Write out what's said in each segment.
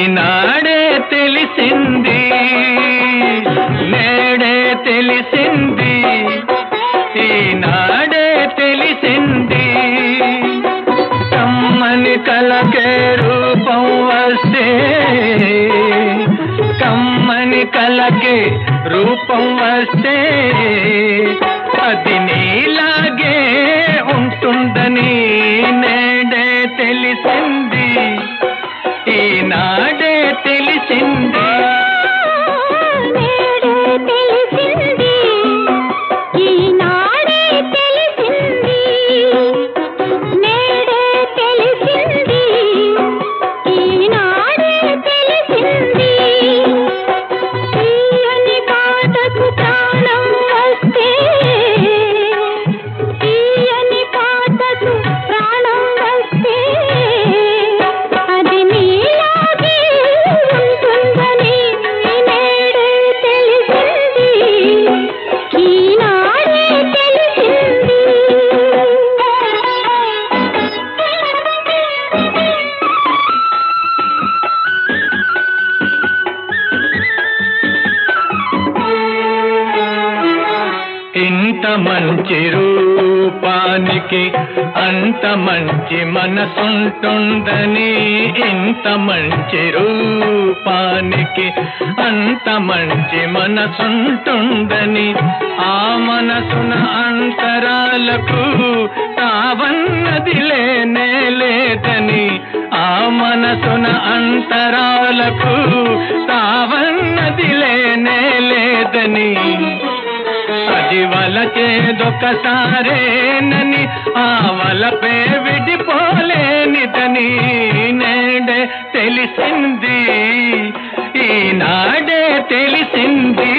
ఈనాడే తెలిసింది నేడే తెలిసింది ఈనాడే తెలిసింది కమ్మని కలకే రూపం వస్తే కమ్మని కలకే రూపం వస్తే అది నీలాగే ఉంటుందని నేడే తెలిసింది ఈనాడే తెలిసింది నేడే తెలిసింది ఈనాడే తెలిసింది నేడే తెలిసింది ఈనాడే తెలిసింది తీయని పాటకు ప్రాణం వస్తే తీయని పాటకు ప్రాణం వస్తే అది నీలాగే ఉంటుందని నేడే తెలిసింది ఈనాడే తెలిసింది ఇంత మంచి రూపానికి అంత మంచి మనసుంటుందని ఇంత మంచి రూపానికి అంత మంచి మనసుంటుందని ఆ మనసున అంతరాలకు తావన్నది లేనే లేదని ఆ మనసున అంతరాలకు తావన్నది లేనే లేదని అది వలచేదొకసారేనని ఆ వలపే విడిపోలేనిదని నేడే తెలిసింది ఈనాడే తెలిసింది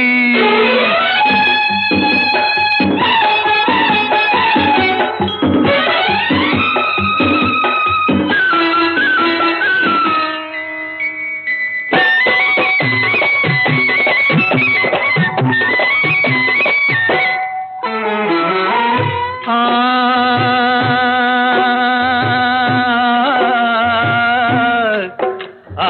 ఆ ఆ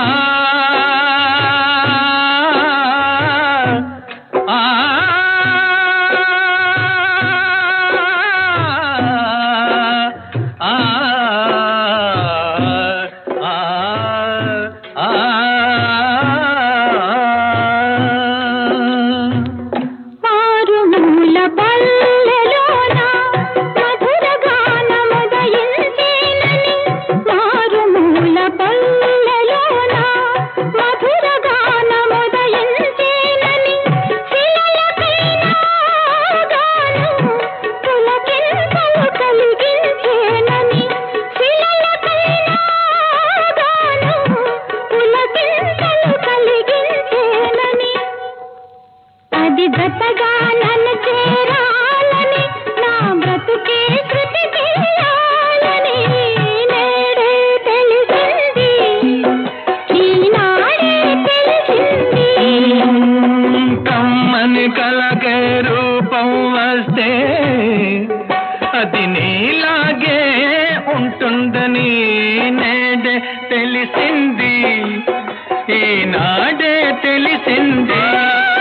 ఆ మారుమూల పల్లెలోన మధుర గానముదయించేనని మారుమూల పల్లెలోన మధుర గానముదయించేనని శిలలపైన గానం పులకింతలు కలిగించేనని శిలలపైన గానం పులకింతలు కలిగించేనని అది జతగా నన్ను చేరాలని నా బ్రతుకే శృతి చేయాలని నేడే తెలిసింది ఈనాడే తెలిసింది కమ్మని కలకే రూపం వస్తే అది నీలాగే ఉంటుందని నేడే తెలిసింది ఈనాడే తెలిసింది